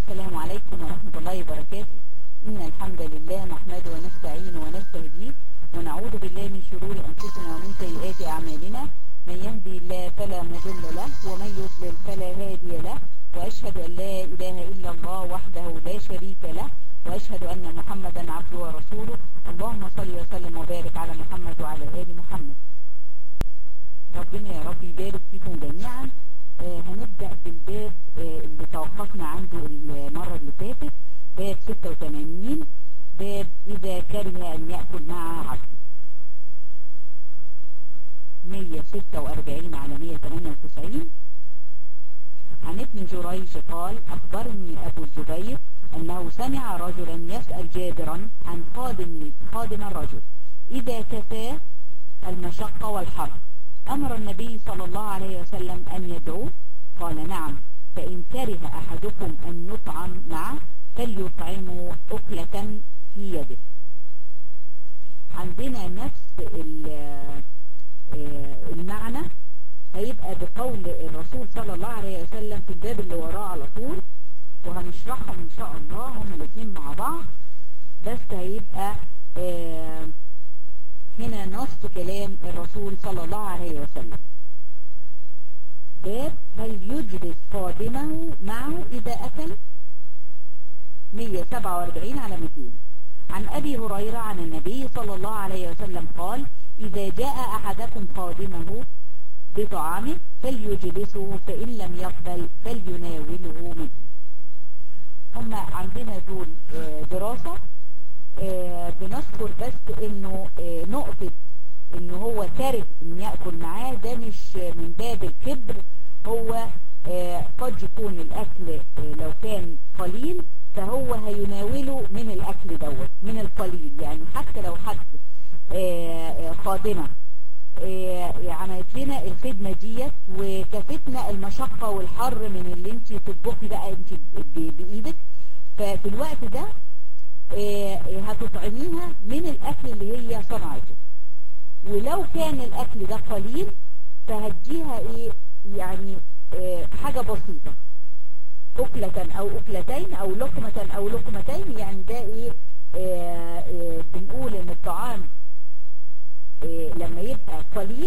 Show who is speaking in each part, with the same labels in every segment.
Speaker 1: السلام عليكم ورحمة الله وبركاته إن الحمد لله نحمده ونستعينه ونستهديه ونعوذ بالله من شرور أنفسنا ومن سيئات أعمالنا من يهدي الله فلا مضل له ومن يضلل فلا هادي له وأشهد أن لا إله إلا الله وحده لا شريك له وأشهد أن محمدا عبده ورسوله اللهم صل وسلم وبارك على محمد وعلى آل محمد ربنا يا رب يبارك فيكم جميعا آه هنبدأ بالباب آه اللي توقفنا عنده المرة اللي فاتت باب 86 باب إذا كره أن يأكل مع عبده 146 على 198 عن ابن جريج قال أخبرني أبو الزبير أنه سمع رجلا يسأل جابرا عن خادم, خادم الرجل إذا كفاه المشقة والحر أمر النبي صلى الله عليه وسلم أن يدعوه قال نعم فإن كره أحدكم أن يطعم معه فليطعمه أكلة في يده عندنا نفس المعنى هيبقى بقول الرسول صلى الله عليه وسلم في الباب اللي وراه على طول وهنشرحهم ان شاء الله هم الاثنين مع بعض بس هيبقى آه هنا نص كلام الرسول صلى الله عليه وسلم باب هل يجلس خادمه معه إذا أكل 147 على 200 عن أبي هريرة عن النبي صلى الله عليه وسلم قال إذا جاء أحدكم خادمه بطعامه فليجلسه فإن لم يقبل فليناوله منه هم عندنا دول دراسة بنذكر بس انه نقطة ان هو كاره ان يأكل معاه ده مش من باب الكبر هو قد يكون الاكل لو كان قليل فهو هيناوله من الاكل دوت من القليل يعني حتى لو حد خادمة عملت لنا الخدمة ديت وكفتنا المشقة والحر من اللي انت تطبخي بقى انت بايدك ففي الوقت ده هتطعميها من الاكل اللي هي صنعته ولو كان الاكل ده قليل فهديها ايه يعني اه حاجة بسيطة اكلة او اكلتين او لقمة او لقمتين يعني ده ايه اه اه بنقول ان الطعام لما يبقى قليل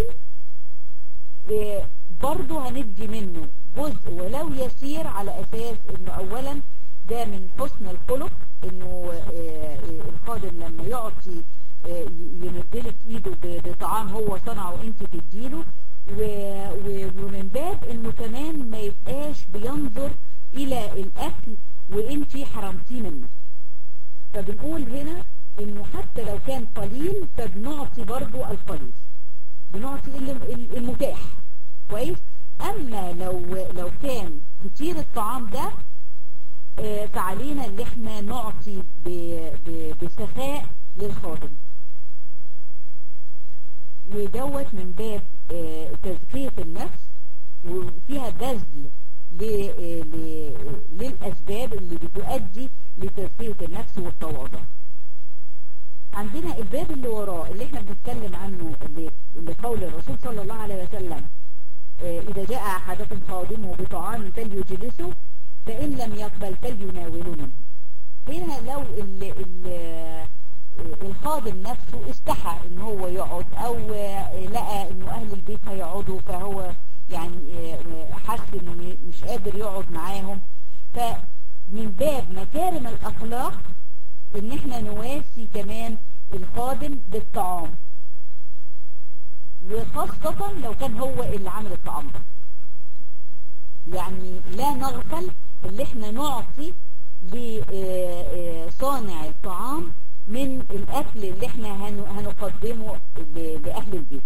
Speaker 1: برضه هندي منه جزء ولو يسير على اساس انه اولا ده من حسن الخلق انه الخادم لما يعطي يمدلك ايده بطعام هو صنعه وانت تديله ومن باب انه كمان ما يبقاش بينظر الى الاكل وانت حرمتيه منه فبنقول هنا انه حتى لو كان قليل فبنعطي برضو القليل بنعطي المتاح كويس اما لو لو كان كتير الطعام ده فعلينا اللي احنا نعطي بسخاء للخادم ودوت من باب تزكية النفس وفيها بذل للأسباب اللي بتؤدي لتزكية النفس والتواضع عندنا الباب اللي وراه اللي احنا بنتكلم عنه اللي, اللي قول الرسول صلى الله عليه وسلم إذا جاء أحدكم خادمه بطعام فليجلسه فإن لم يقبل فليناوله منه هنا لو ال ال الخادم نفسه استحى ان هو يقعد او لقى انه اهل البيت هيقعدوا فهو يعني حس انه مش قادر يقعد معاهم فمن باب مكارم الاخلاق ان احنا نواسي كمان الخادم بالطعام وخاصة لو كان هو اللي عامل الطعام ده يعني لا نغفل اللي احنا نعطي لصانع الطعام من الاكل اللي احنا هنقدمه لأهل البيت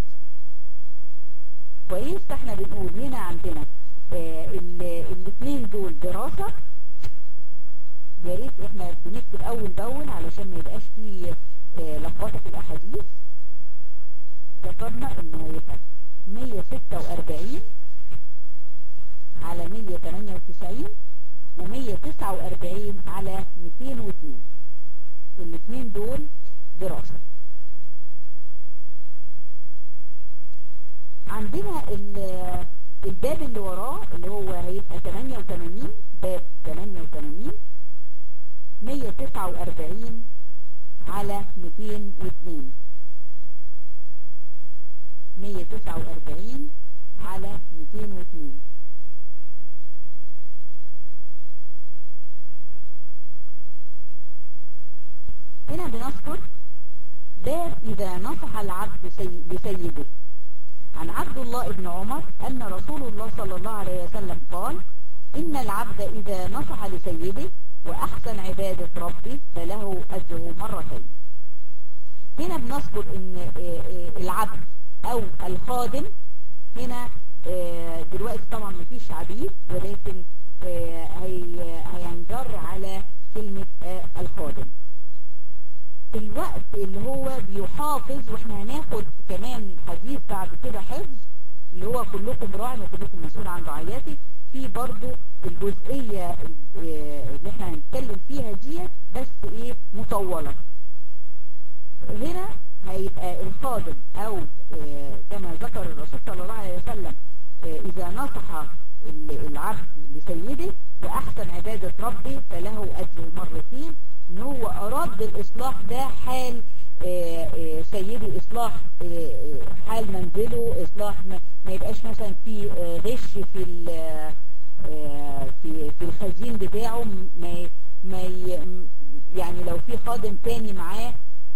Speaker 1: كويس فاحنا بنقول هنا عندنا الاثنين دول دراسة يا ريت احنا بنكتب اول باول علشان ما يبقاش فيه لخبطه في الاحاديث ذكرنا انه هيبقى 146 على 198 و149 على 202 الاثنين دول دراسة عندنا الباب اللي وراه اللي هو هيبقى 88 باب 88 149 على 202 149 على 202 هنا بنذكر باب إذا نصح العبد سي... بسيده عن عبد الله بن عمر أن رسول الله صلى الله عليه وسلم قال إن العبد إذا نصح لسيده وأحسن عبادة ربه فله أجره مرتين هنا بنذكر ان العبد او الخادم هنا دلوقتي طبعا مفيش عبيد ولكن هينجر على كلمة الخادم الوقت اللي هو بيحافظ واحنا هناخد كمان حديث بعد كده حفظ اللي هو كلكم راع وكلكم مسؤول عن رعيته في برضو الجزئية اللي احنا هنتكلم فيها ديت بس ايه مطولة هنا هيبقى الخادم او كما ذكر الرسول صلى الله عليه وسلم اذا نصح العبد لسيده واحسن عبادة ربه فله اجر مرتين ان هو اراد بالاصلاح ده حال سيدي اصلاح حال منزله اصلاح ما يبقاش مثلا في غش في في في الخزين بتاعه ما ما يعني لو في خادم تاني معاه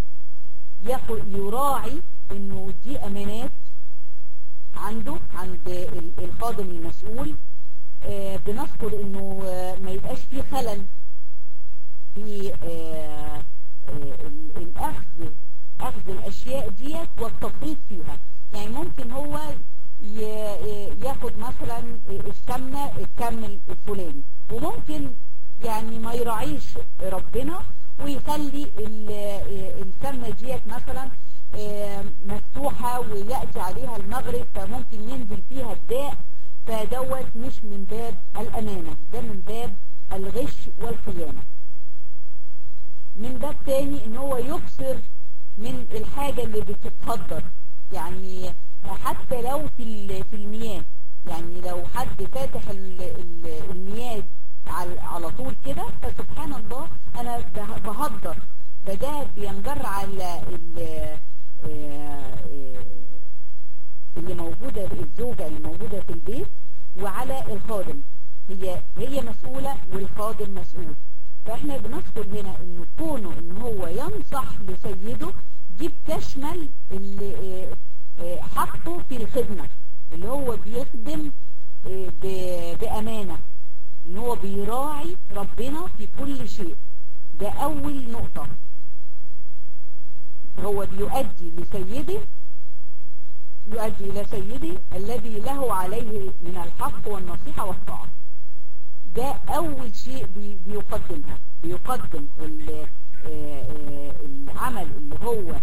Speaker 1: يراعي انه دي امانات عنده عند الخادم المسؤول آه بنذكر انه آه ما يبقاش فيه خلل في آه الاخذ اخذ الاشياء ديت والتفريط فيها يعني ممكن هو ياخد مثلا السمنه الكم الفلاني وممكن يعني ما يراعيش ربنا ويخلي السمنة ديت مثلا مفتوحة ويأتي عليها المغرب فممكن ينزل فيها الداء فدوت مش من باب الأمانة ده من باب الغش والخيانة من باب تاني ان هو يكسر من الحاجة اللي بتتقدر يعني حتى لو في في المياه يعني لو حد فاتح المياه على طول كده فسبحان الله انا بهدر فده بينجر على اللي موجودة الزوجة اللي موجودة في البيت وعلى الخادم هي هي مسؤولة والخادم مسؤول فاحنا بنذكر هنا ان كونه ان هو ينصح لسيده دي بتشمل اللي حقه في الخدمة اللي هو بيخدم بأمانة ان هو بيراعي ربنا في كل شيء ده اول نقطة هو بيؤدي لسيده يؤدي إلى سيدي الذي له عليه من الحق والنصيحة والطاعة ده أول شيء بي بيقدمها بيقدم العمل اللي هو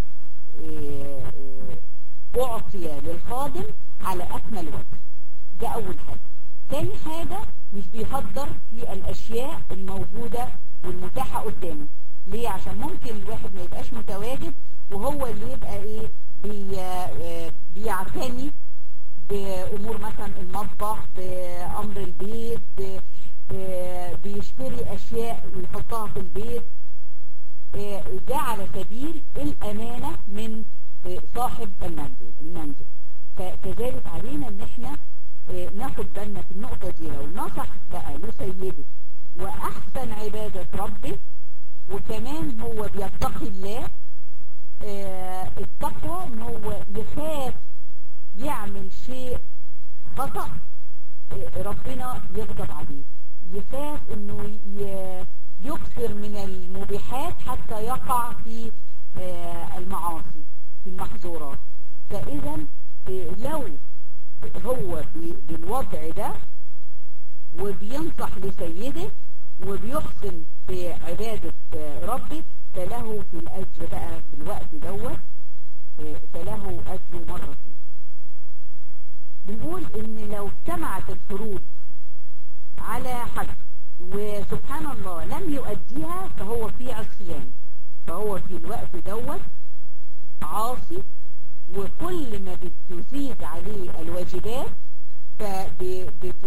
Speaker 1: أعطي للخادم على أكمل وجه ده أول حاجة تاني حاجة مش بيهدر في الأشياء الموجودة والمتاحة قدامه ليه عشان ممكن الواحد ما يبقاش متواجد وهو اللي يبقى ايه بي بيعتني بأمور مثلا المطبخ بأمر البيت بيشتري أشياء ويحطها في البيت ده على سبيل الأمانة من صاحب المنزل المنزل فكذلك علينا ان احنا ناخد بالنا في النقطة دي لو نصح بقى لسيده وأحسن عبادة ربه وكمان هو بيتقي الله اه التقوى ان هو يخاف يعمل شيء خطأ اه ربنا يغضب عليه يخاف انه يكثر من المبيحات حتى يقع في اه المعاصي في المحظورات فاذا لو هو بالوضع ده وبينصح لسيده وبيحسن في عبادة ربه فله في الأجر بقى في الوقت دوت فله أجر مرتين بنقول ان لو اجتمعت الفروض على حد وسبحان الله لم يؤديها فهو في عصيان فهو في الوقت دوت عاصي وكل ما بتزيد عليه الواجبات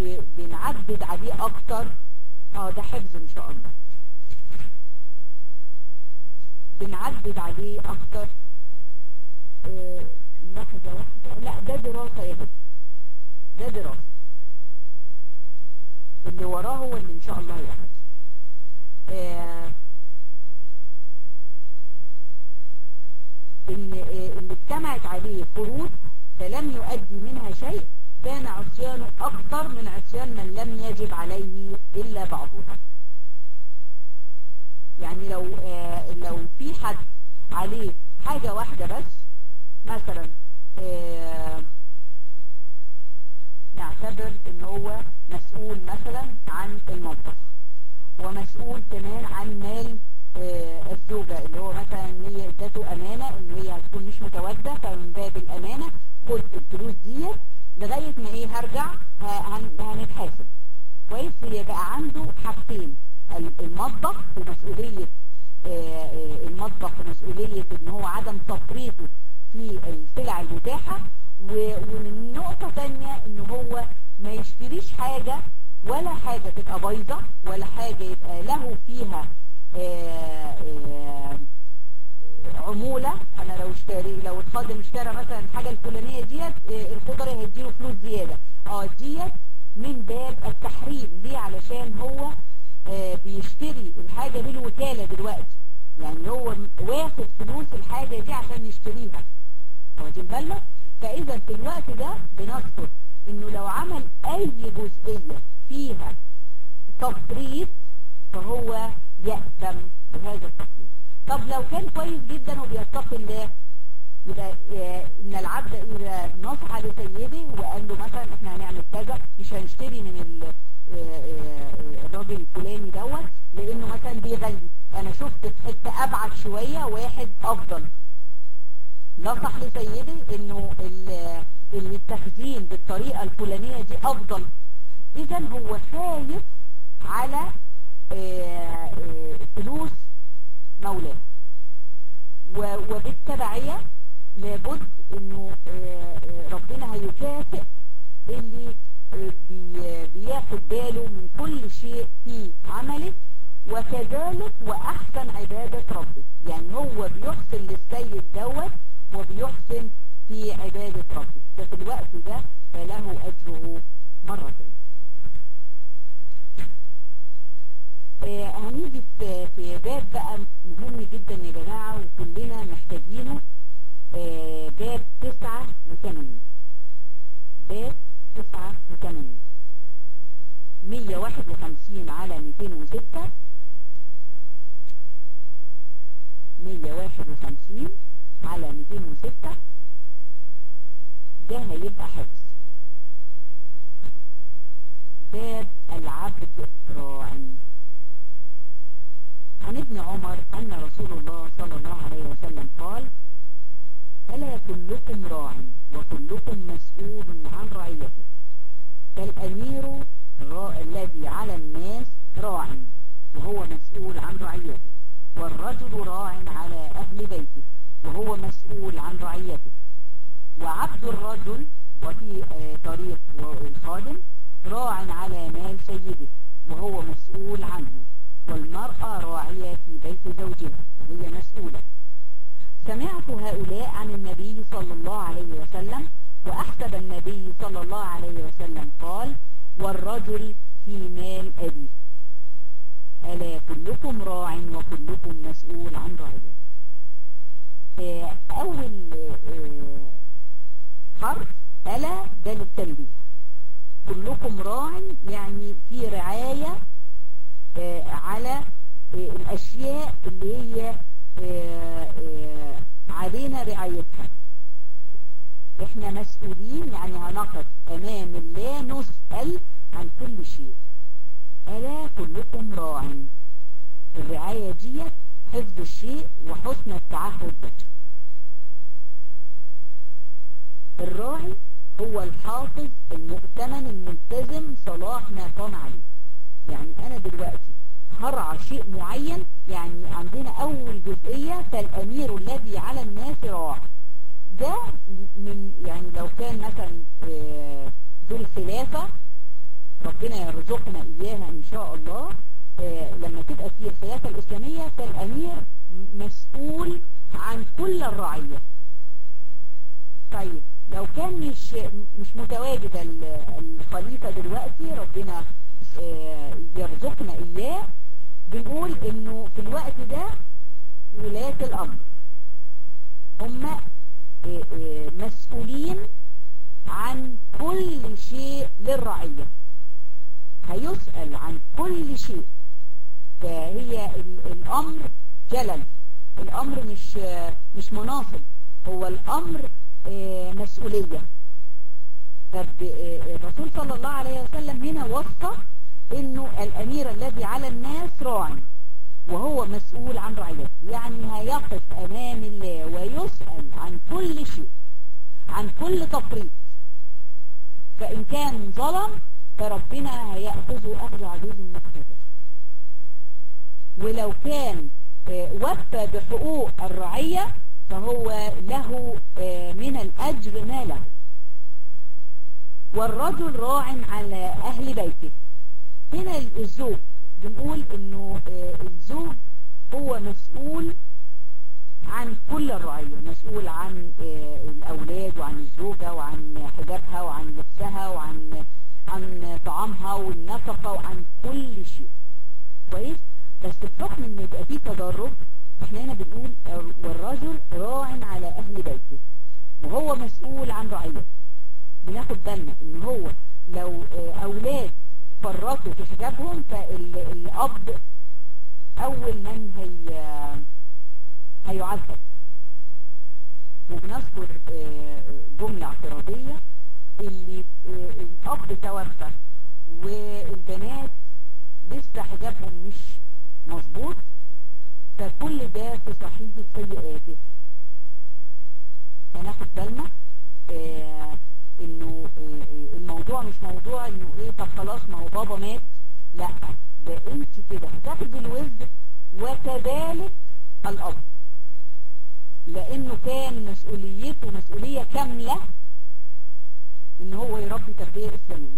Speaker 1: فبنعدد عليه اكتر اه ده حفظ ان شاء الله بنعدد عليه اكتر آه، لحظة واحدة لا ده دراسة يا بنت ده دراسة اللي وراه هو اللي ان شاء الله هيحصل آه، اللي, آه، اللي اجتمعت عليه فروض فلم يؤدي منها شيء كان عصيانه اكثر من عصيان من لم يجب عليه الا بعضها يعني لو آه لو في حد عليه حاجة واحدة بس مثلا آه نعتبر ان هو مسؤول مثلا عن المطبخ ومسؤول كمان عن مال آه الزوجة اللي هو مثلا هي ادته امانة ان هي هتكون مش متواجدة فمن باب الامانة خد الفلوس ديت لغاية ما ايه هرجع هن- هنتحاسب كويس هي بقى عنده حاجتين المطبخ ومسؤولية آه، آه، المطبخ ومسؤولية ان هو عدم تفريطه في السلع المتاحة و- ومن نقطة تانية ان هو ما يشتريش حاجة ولا حاجة تبقى بايظة ولا حاجة يبقى له فيها آه، آه، عمولة انا لو اشتري لو الخادم اشترى مثلا الحاجة الفلانية ديت آه، الخضري هيديله فلوس زيادة اه ديت من باب التحريم ليه علشان هو آه، بيشتري الحاجة بالوكالة دلوقتي يعني هو واخد فلوس الحاجة دي عشان يشتريها واخدين بالنا فاذا في الوقت ده بنذكر انه لو عمل اي جزئية فيها تفريط فهو يأثم بهذا التفريط طب لو كان كويس جدا وبيتقي الله يبقى آه، ان العبد اذا نصح لسيده وقال له مثلا احنا هنعمل كذا مش هنشتري من ال- آه، آه، الراجل الفلاني دوت لانه مثلا بيغني انا شفت في حته ابعد شويه واحد افضل نصح لسيده انه ال- ان التخزين بالطريقه الفلانيه دي افضل اذا هو خايف على آه، آه، فلوس مولاه و- وبالتبعية لابد انه آه، آه، ربنا هيكافئ اللي آه، بي- بياخد باله من كل شيء في عمله وكذلك واحسن عبادة ربه يعني هو بيحسن للسيد دوت وبيحسن في عبادة ربه ففي الوقت ده فله اجره مرتين آه، هنيجي في في باب بقى مهم جدا يا جماعة وكلنا محتاجينه آه، باب تسعة وثمانين باب تسعة وثمانين مية واحد وخمسين على ميتين وستة مية واحد وخمسين على ميتين وستة ده هيبقى حفظ باب العبد راعي عن ابن عمر أن رسول الله صلى الله عليه وسلم قال ألا كلكم راع وكلكم مسؤول عن رعيته فالأمير را... الذي على الناس راع وهو مسؤول عن رعيته والرجل راع على أهل بيته وهو مسؤول عن رعيته وعبد الرجل وفي آه، طريق الخادم راع على مال سيده وهو مسؤول عنه والمرأة راعية في بيت زوجها وهي مسؤولة سمعت هؤلاء عن النبي صلى الله عليه وسلم وأحسب النبي صلى الله عليه وسلم قال والرجل في مال أبيه ألا كلكم راع وكلكم مسؤول عن رعيته آه، أول آه، حرف ألا ده للتنبيه كلكم راع يعني في رعاية آه، على آه، الأشياء اللي هي آه، آه، علينا رعايتها احنا مسؤولين يعني هنقف امام الله نسأل عن كل شيء ألا كلكم راع الرعاية دي حفظ الشيء وحسن التعهد به الراعي هو الحافظ المؤتمن الملتزم صلاح ما قام عليه يعني انا دلوقتي هرعى شيء معين يعني عندنا اول جزئية فالامير الذي على الناس راع ده من يعني لو كان مثلا آه، ذو الخلافة ربنا يرزقنا اياها ان شاء الله آه، لما تبقى في الخلافة الاسلامية فالامير مسؤول عن كل الرعية طيب لو كان مش مش متواجد الخليفة دلوقتي ربنا يرزقنا إياه بنقول إنه في الوقت ده ولاة الأمر هم مسؤولين عن كل شيء للرعية هيسأل عن كل شيء فهي الأمر جلل الأمر مش مش مناصب هو الأمر مسؤولية طب الرسول صلى الله عليه وسلم هنا وصى انه الامير الذي على الناس راعي وهو مسؤول عن رعيته يعني هيقف امام الله ويسأل عن كل شيء عن كل تفريط فان كان ظلم فربنا هيأخذه اخذ عزيز مقتدر ولو كان وفى بحقوق الرعية فهو له من الأجر ما له والرجل راع على أهل بيته هنا الزوج بنقول انه الزوج هو مسؤول عن كل الرعية مسؤول عن الأولاد وعن الزوجة وعن حجابها وعن لبسها وعن عن طعامها والنفقة وعن كل شيء كويس بس بحكم ان يبقى فيه تدرج احنا هنا بنقول والرجل راع على اهل بيته وهو مسؤول عن رعيته بناخد بالنا ان هو لو اولاد فرطوا في حجابهم فالاب اول من هي هيعذب وبنذكر جملة اعتراضية اللي الاب توفى والبنات لسه حجابهم مش مظبوط فكل ده في صحيفة سيئاته هناخد بالنا آه انه آه الموضوع مش موضوع انه ايه طب خلاص ما هو بابا مات لا ده انت كده هتاخدي الوزر وكذلك الاب لانه كان مسؤوليته مسؤولية كاملة ان هو يربي تربية اسلامية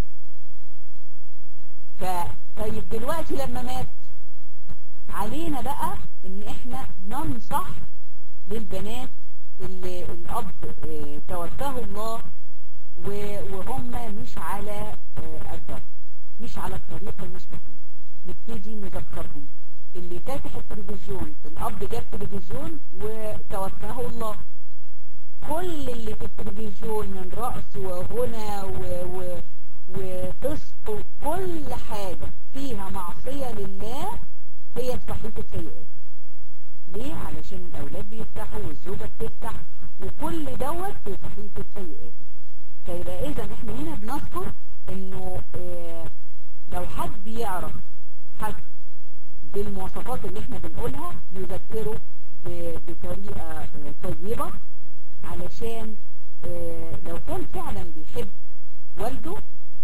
Speaker 1: فطيب دلوقتي لما مات علينا بقى ان احنا ننصح للبنات اللي الاب اه توفاه الله وهم مش على اه الدرب مش على الطريق المستقيم نبتدي نذكرهم اللي فاتح التلفزيون الاب جاب تلفزيون وتوفاه الله كل اللي في التلفزيون من رأس وغنى و... و... وفسق كل حاجة فيها معصية لله هي صحيفة سيئات ليه؟ علشان الأولاد بيفتحوا والزوجة بتفتح وكل دوت في صحيفة سيئات فيبقى إذا إحنا هنا بنذكر إنه آه لو حد بيعرف حد بالمواصفات اللي إحنا بنقولها يذكره بطريقة آه طيبة علشان آه لو كان فعلا بيحب والده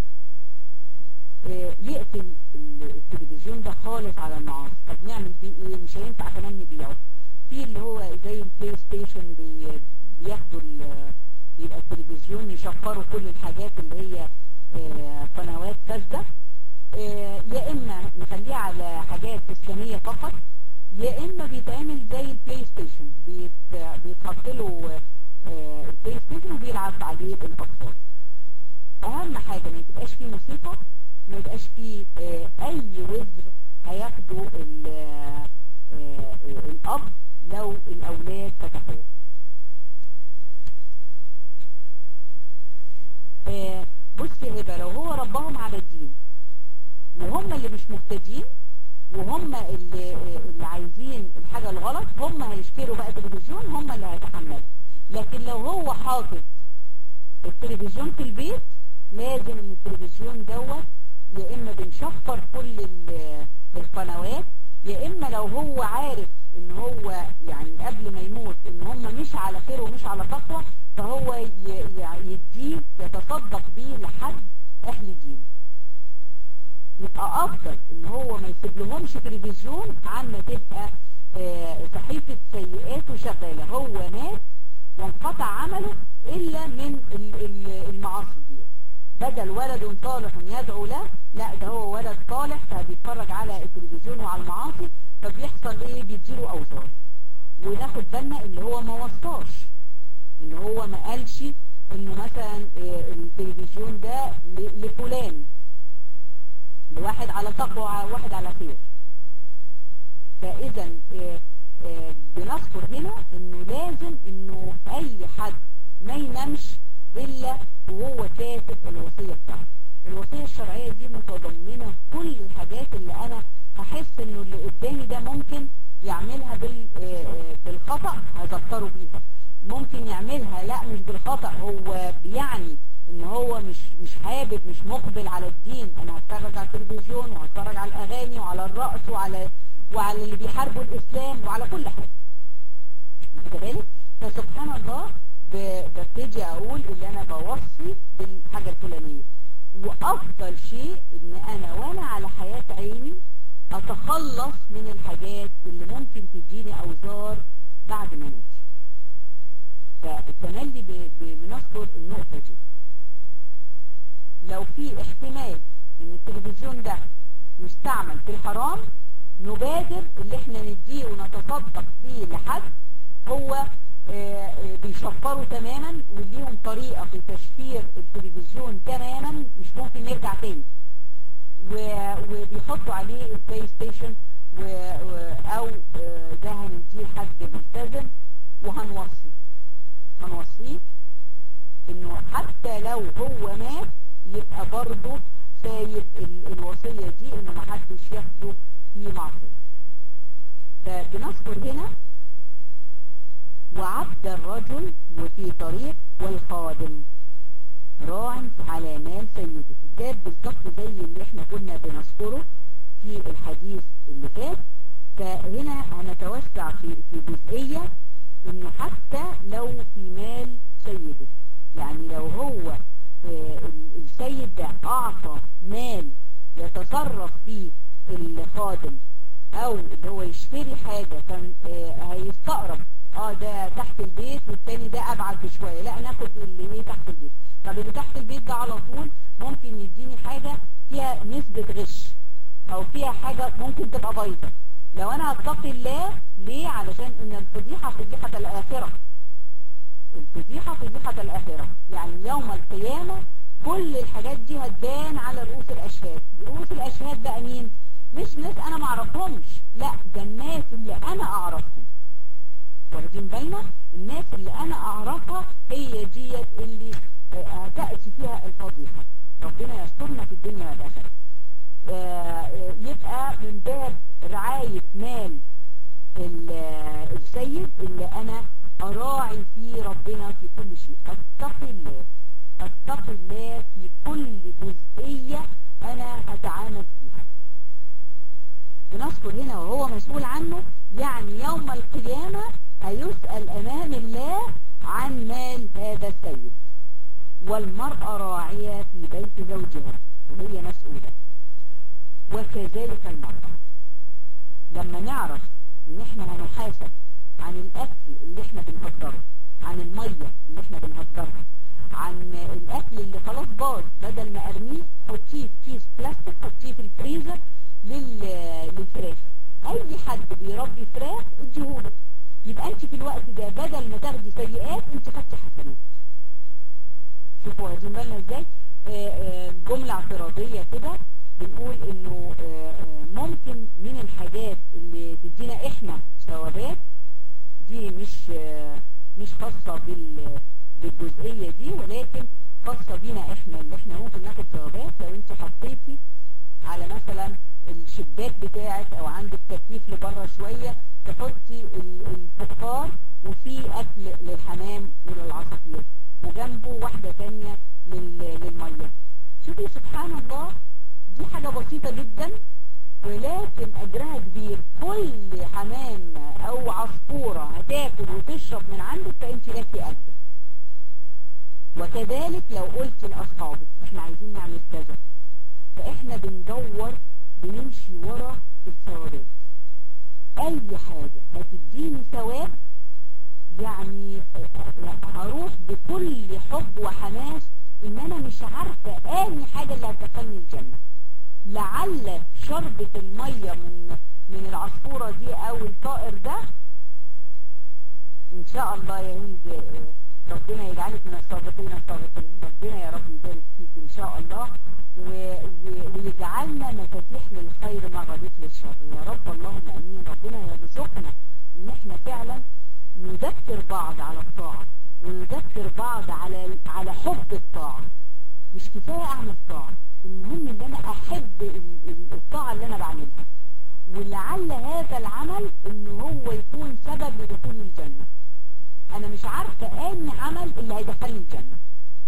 Speaker 1: يقفل التلفزيون ده خالص على المعاصي طب نعمل بيه ايه مش هينفع كمان نبيعه في اللي هو زي البلاي ستيشن بي بياخدوا يبقى التلفزيون يشفروا كل الحاجات اللي هي قنوات فاسده يا اما نخليه على حاجات اسلاميه فقط يا اما بيتعمل زي البلاي ستيشن بيتحط له البلاي ستيشن وبيلعب عليه الاطفال اهم حاجه ما تبقاش فيه موسيقى ما يبقاش فيه آه اي وزر هياخده آه الاب لو الاولاد فتحوه آه بص يا هبه لو هو ربهم على الدين وهم اللي مش مهتدين وهم اللي, اللي عايزين الحاجة الغلط هم هيشتروا بقى تلفزيون هم اللي هيتحملوا لكن لو هو حاطط التلفزيون في البيت لازم التلفزيون دوت يا اما بنشفر كل القنوات يا اما لو هو عارف ان هو يعني قبل ما يموت ان هم مش على خير ومش على تقوى فهو يديه يتصدق بيه لحد اهل دين يبقى افضل ان هو ما يسيب لهمش تلفزيون عن ما تبقى صحيفة سيئاته شغالة هو مات وانقطع عمله الا من المعاصي دي بدل ولد صالح يدعو له لا ده هو ولد صالح فبيتفرج على التلفزيون وعلى المعاصي فبيحصل ايه بيديله اوزار وناخد بالنا اللي هو ما وصاش ان هو ما قالش انه مثلا التلفزيون ده لفلان لواحد على تقوى واحد على خير فاذا بنذكر هنا انه لازم انه اي حد ما ينامش الا وهو كاتب الوصية بتاعته الوصية الشرعية دي متضمنة كل الحاجات اللي انا هحس انه اللي قدامي ده ممكن يعملها بالخطأ هذكره بيها ممكن يعملها لا مش بالخطأ هو بيعني ان هو مش مش حابب مش مقبل على الدين انا هتفرج على التلفزيون وهتفرج على الاغاني وعلى الرقص وعلى وعلى اللي بيحاربوا الاسلام وعلى كل حاجة واخد بالك فسبحان الله ببتدي اقول اللي انا بوصي بالحاجة الفلانية وافضل شيء ان انا وانا على حياة عيني اتخلص من الحاجات اللي ممكن تديني اوزار بعد ما نمت فالتملي بنذكر النقطة دي لو في احتمال ان التلفزيون ده يستعمل في الحرام نبادر اللي احنا نديه ونتصدق فيه لحد هو بيشفروا تماما وليهم طريقة في تشفير التلفزيون تماما مش ممكن يرجع تاني وبيحطوا عليه البلاي ستيشن او ده هنديه لحد ملتزم وهنوصي هنوصيه انه حتى لو هو مات يبقى برضه سايب الوصية دي انه محدش ياخده في معصية فبنذكر هنا وعبد الرجل وفي طريق والخادم راع على مال سيده ده بالظبط زي اللي احنا كنا بنذكره في الحديث اللي فات فهنا هنتوسع في في جزئية انه حتى لو في مال سيده يعني لو هو السيد ده اعطى مال يتصرف فيه الخادم او اللي هو يشتري حاجة كان هيستقرب اه ده تحت البيت والتاني ده ابعد بشوية لا ناخد اللي ايه تحت البيت طب اللي تحت البيت ده على طول ممكن يديني حاجة فيها نسبة غش او فيها حاجة ممكن تبقى بايظة لو انا اتقي الله ليه علشان ان الفضيحة فضيحة الاخرة الفضيحة فضيحة الاخرة يعني يوم القيامة كل الحاجات دي هتبان على رؤوس الاشهاد رؤوس الاشهاد بقى مين مش ناس انا معرفهمش لا ده الناس اللي انا اعرفهم واخدين بالنا الناس اللي انا اعرفها هي ديت اللي هتأتي فيها الفضيحة ربنا يسترنا في الدنيا والآخرة يبقى من باب رعاية مال السيد اللي انا اراعي فيه ربنا في كل شيء اتقي الله اتقي الله في كل جزئية انا هتعامل فيها بنذكر هنا وهو مسؤول عنه يعني يوم القيامة هيسأل امام الله عن مال هذا السيد والمرأة راعية في بيت زوجها وهي مسؤولة وكذلك المرأة لما نعرف ان احنا هنحاسب عن الاكل اللي احنا بنهدره عن المية اللي احنا بنهدرها عن الاكل اللي خلاص باظ بدل ما ارميه حطيه في كيس بلاستيك حطيه في الفريزر للفراخ اي حد بيربي فراخ اديهوله يبقى انت في الوقت ده بدل ما تاخدي سيئات انت خدتي حسنات شوفوا واخدين بالنا ازاي جملة اعتراضية كده بنقول انه ممكن من الحاجات اللي تدينا احنا ثوابات دي مش مش خاصة بالجزئية دي ولكن خاصة بينا احنا اللي احنا ممكن ناخد ثوابات لو انت حطيتي على مثلا الشباك بتاعك او عندك تكييف لبره شوية تحطي الفخار وفي اكل للحمام وللعصافير وجنبه واحدة تانية للمية شوفي سبحان الله دي حاجة بسيطة جدا ولكن اجرها كبير كل حمام او عصفورة هتاكل وتشرب من عندك فانت لك اجر وكذلك لو قلت لاصحابك احنا عايزين نعمل كذا فاحنا بندور بنمشي ورا الثوابات اي حاجة هتديني ثواب يعني هروح بكل حب وحماس ان انا مش عارفة اني حاجة اللي هتدخلني الجنة لعل شربة المية من من العصفورة دي او الطائر ده ان شاء الله يا هند آه، ربنا يجعلك من الصادقين الصادقين ربنا يا رب يبارك فيك ان شاء الله و... و... ويجعلنا مفاتيح للخير مغاليق للشر يا رب اللهم امين ربنا يرزقنا ان احنا فعلا نذكر بعض على الطاعة ونذكر بعض على على حب الطاعة مش كفاية اعمل طاعة المهم ان انا احب ال- ال- الطاعة اللي انا بعملها ولعل هذا العمل ان هو يكون سبب لدخول الجنة انا مش عارفة اني عمل اللي هيدخلني الجنة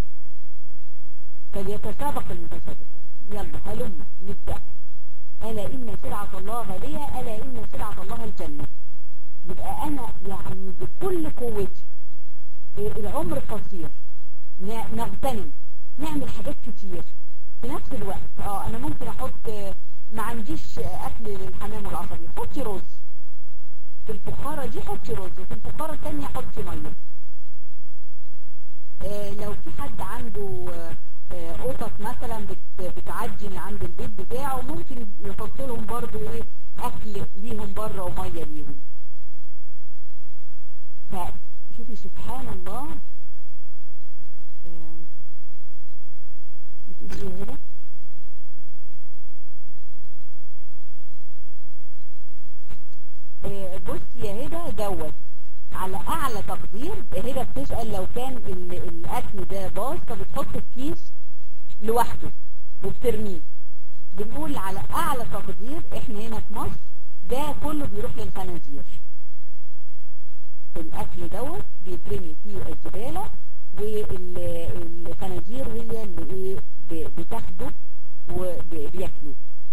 Speaker 1: فليتسابق المتسابقون يلا هلم نبدأ ألا إن سلعة الله غالية ألا إن سلعة الله الجنة يبقى أنا يعني بكل قوتي إيه، العمر قصير ن- نغتنم نعمل حاجات كتير في نفس الوقت اه انا ممكن احط آه، ما عنديش آه، اكل للحمام والعصبي حطي رز في الفخارة دي حطي رز وفي الفخارة التانية حطي مية آه، لو في حد عنده آه، آه، قطط مثلا بت- بتعدي من عند البيت بتاعه ممكن يحط لهم برضو ايه اكل ليهم بره وميه ليهم فشوفي سبحان الله آه، بتقولي ايه هنا آه، بصي يا هبه دوت على اعلى تقدير هبه بتسال لو كان ال- الاكل ده باظ فبتحطه في كيس لوحده وبترميه بنقول على اعلى تقدير احنا هنا في مصر ده كله بيروح للخنازير الاكل دوت بيترمي في الزباله والخنازير هي اللي ايه ب- بتاخده وبياكلوه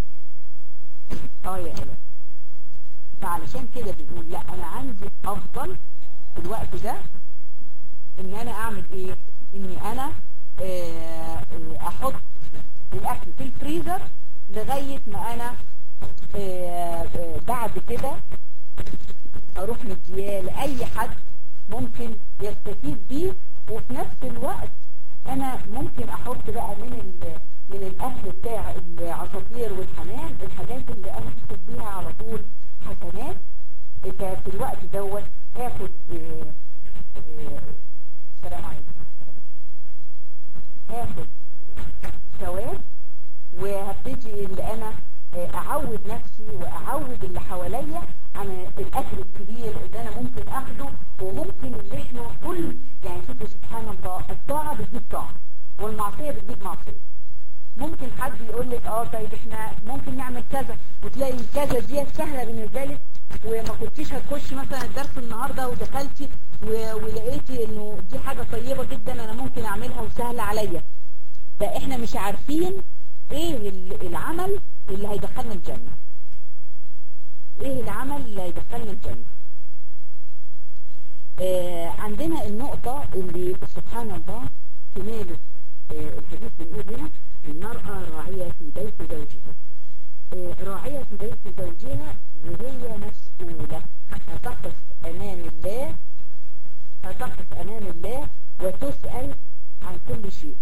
Speaker 1: اه يا الاء فعلشان كده بنقول لا انا عندي افضل في الوقت ده ان انا اعمل ايه اني انا آه، آه، احط الاكل في الفريزر لغاية ما انا آه، آه، بعد كده اروح مدياه لاي حد ممكن يستفيد بيه وفي نفس الوقت انا ممكن احط بقى من ال من الاكل بتاع العصافير والحمام الحاجات اللي انا باخد بيها على طول حسنات ففي الوقت دوت هاخد آه، آه، السلام عليكم هاخد ثواب وهبتدي اللي انا آه، اعود نفسي واعود اللي حواليا عن الاكل الكبير اللي انا ممكن اخده وممكن اللي احنا كل يعني شوفوا سبحان الله الطاعه بتجيب طاعه والمعصيه بتجيب معصيه ممكن حد يقول لك اه طيب احنا ممكن نعمل كذا وتلاقي كذا دي سهله بالنسبه لك وما كنتيش هتخشي مثلا الدرس النهارده ودخلتي و- ولقيتي انه دي حاجه طيبه جدا انا ممكن اعملها وسهله عليا فاحنا مش عارفين ايه ال- العمل اللي هيدخلنا الجنه ايه العمل اللي هيدخلنا الجنه آه عندنا النقطة اللي سبحان الله في ماله آه الحديث بنقول هنا المرأة راعية في بيت زوجها آه راعية في بيت زوجها وهي مسؤولة هتقف أمام الله هتقف أمام الله وتسأل عن كل شيء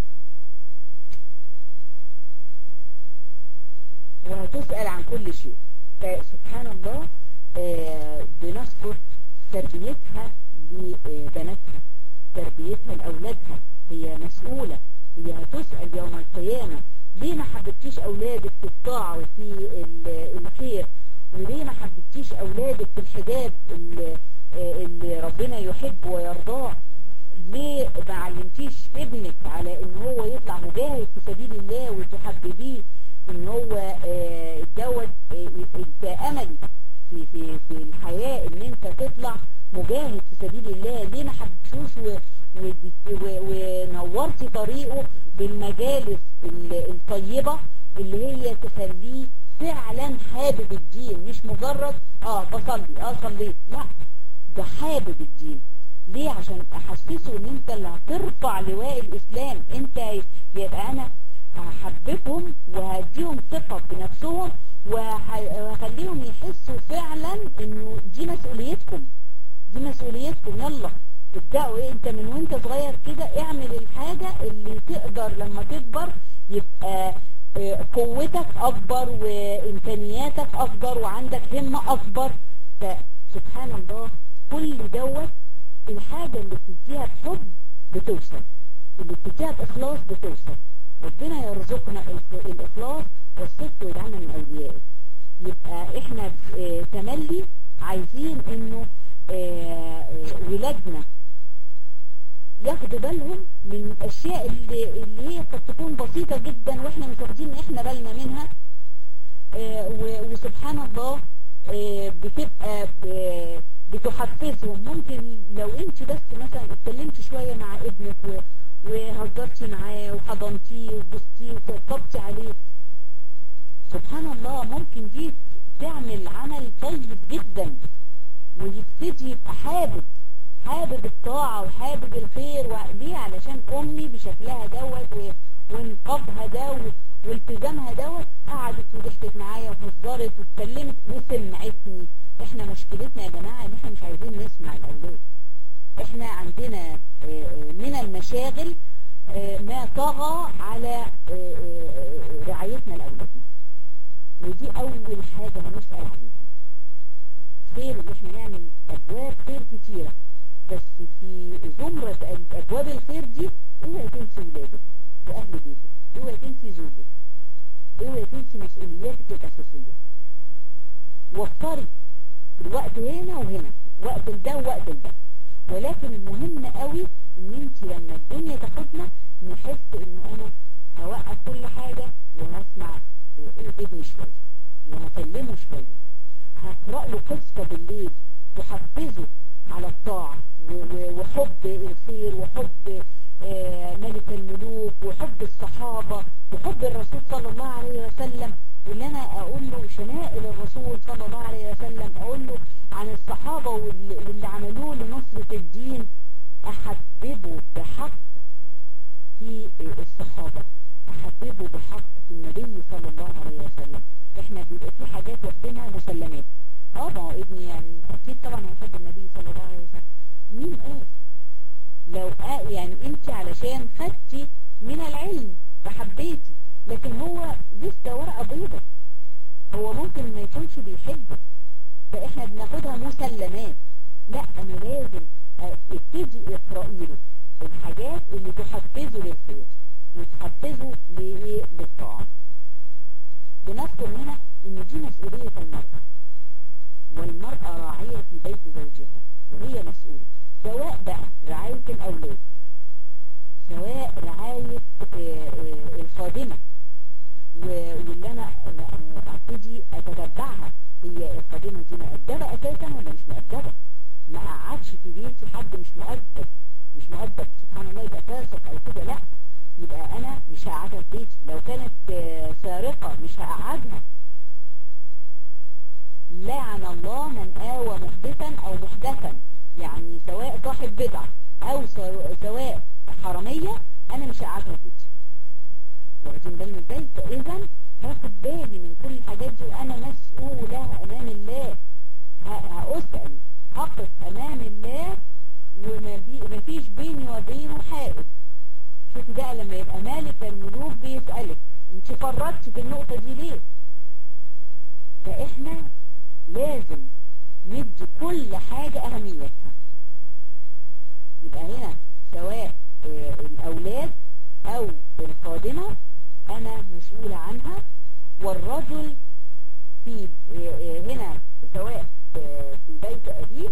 Speaker 1: وهتسأل عن كل شيء فسبحان الله آه، بنذكر تربيتها لبناتها تربيتها لأولادها هي مسؤولة هي هتسأل يوم القيامة ليه ما حببتيش أولادك في الطاعة وفي ال- الخير وليه ما حببتيش أولادك في الحجاب اللي, اللي ربنا يحب ويرضاه ليه ما علمتيش ابنك على ان هو يطلع مجاهد في سبيل الله وتحببيه ان هو آه، دوت آه، انت املي في في في الحياة ان انت تطلع مجاهد في سبيل الله ليه ما حبيتوش و- و- و- ونورتي طريقه بالمجالس ال- الطيبة اللي هي تخليه فعلا حابب الدين مش مجرد اه بصلي اه صليت لا ده حابب الدين ليه عشان احسسه ان انت اللي هترفع لواء الاسلام انت يبقى انا هحببهم وهديهم ثقة بنفسهم وه- وهخليهم يحسوا فعلا انه دي مسؤوليتكم دي مسؤوليتكم يلا ابدأوا ايه انت من وانت صغير كده اعمل الحاجة اللي تقدر لما تكبر يبقى قوتك اكبر وامكانياتك اكبر وعندك همة اكبر فسبحان الله كل دوت الحاجة اللي بتديها بحب بتوصل اللي بتديها باخلاص بتوصل ربنا يرزقنا الاخلاص والصدق ويجعلنا من اوليائه يبقى احنا تملي عايزين انه ولادنا ياخدوا بالهم من الاشياء اللي, اللي هي قد تكون بسيطة جدا واحنا مش واخدين احنا بالنا منها وسبحان الله بتبقى بتحفزهم ممكن لو انت بس مثلا اتكلمت شوية مع ابنك وهزرتي معاه وحضنتيه وبستيه وطبطبتي عليه سبحان الله ممكن دي تعمل عمل طيب جدا ويبتدي يبقى حابب حابب الطاعة وحابب الخير ليه علشان امي بشكلها دوت وانقاذها ده والتزامها دوت قعدت وضحكت معايا وهزرت واتكلمت وسمعتني احنا مشكلتنا يا جماعة ان احنا مش عايزين نسمع الاولاد احنا عندنا من المشاغل ما طغى على رعايتنا لاولادنا ودي اول حاجة هنسأل عليها خير ان احنا نعمل ابواب خير كتيرة بس في زمرة ابواب الخير دي اوعي تنسي ولادك واهل بيتك اوعي تنسي زوجك اوعي تنسي مسؤولياتك الاساسية وفري الوقت هنا وهنا وقت لده ووقت لده ولكن المهم قوي ان انت لما الدنيا تاخدنا نحس انه انا هوقف كل حاجة وهسمع ابني شوية وهكلمه شوية هقرأ له قصة بالليل تحفزه على الطاعة وحب الخير وحب ملك الملوك وحب الصحابة وحب الرسول صلى الله عليه وسلم واللي انا اقول له شمائل الرسول صلى الله عليه وسلم اقول له عن الصحابة واللي عملوه لنصرة الدين احببه بحق في الصحابة احببه بحق في النبي صلى الله عليه وسلم احنا بيبقى في حاجات واخدينها مسلمات اه ما هو ابني يعني اكيد طبعا هيحب النبي صلى الله عليه وسلم مين قال لو آه يعني انت علشان خدتي من العلم فحبيتي لكن هو لسه ورقة بيضة هو ممكن ما يكونش بيحبك فاحنا بناخدها مسلمات لا انا لازم ابتدي اقرأي له الحاجات اللي تحفزه للخير وتحفزه لايه للطاعة بنذكر هنا ان دي مسؤولية المرأة والمرأة راعية في بيت زوجها وهي مسؤولة سواء بقى رعاية الأولاد سواء رعاية الخادمة واللي أنا أبتدي أتتبعها هي الخادمة دي مؤدبة أساسا ولا مش مؤدبة ما قعدش في بيتي حد مش مؤدب مش مؤدب سبحان الله يبقى فاسق أو كده لا يبقى أنا مش هقعدها في بيتي لو كانت سارقة مش هقعدها لعن الله من آوى محدثا أو محدثا يعني سواء صاحب بدعة أو سواء حرامية أنا مش هقعدها في بيتي واخدين بالنا ازاي فإذا هاخد بالي من كل الحاجات دي وأنا مسؤولة أمام الله هأسأل هقف أمام الله وما فيش بيني وبينه حائط شوفي بقى لما يبقى مالك الملوك بيسألك انت فرطتي في النقطة دي ليه فإحنا لازم ندي كل حاجة أهميتها يبقى هنا سواء الأولاد أو الخادمة أنا مسؤولة عنها والرجل في هنا سواء في بيت أبيه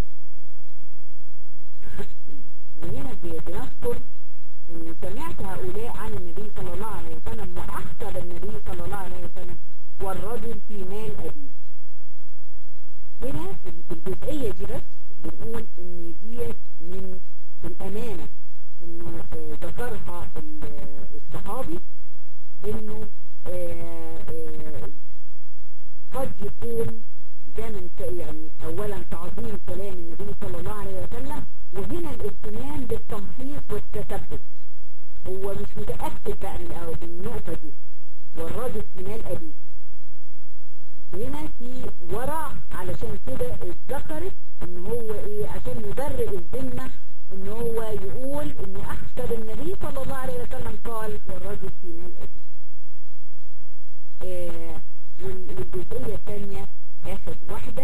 Speaker 1: وهنا بنذكر ان سمعت هؤلاء عن النبي صلى الله عليه وسلم وأحسب النبي صلى الله عليه وسلم والرجل في مال أبيه هنا الجزئية دي بس بنقول ان ديت من الامانة انه ذكرها الصحابي انه قد يكون ده من يعني اولا تعظيم كلام النبي صلى الله عليه وسلم وهنا الاهتمام بالتمحيص والتثبت هو مش متأكد بقى من النقطة دي والراجل في مال أبيه هنا في ورع علشان كده اتذكرت ان هو ايه عشان يبرئ الذمة ان هو يقول ان احسب النبي صلى الله عليه وسلم قال والرجل في مال ابي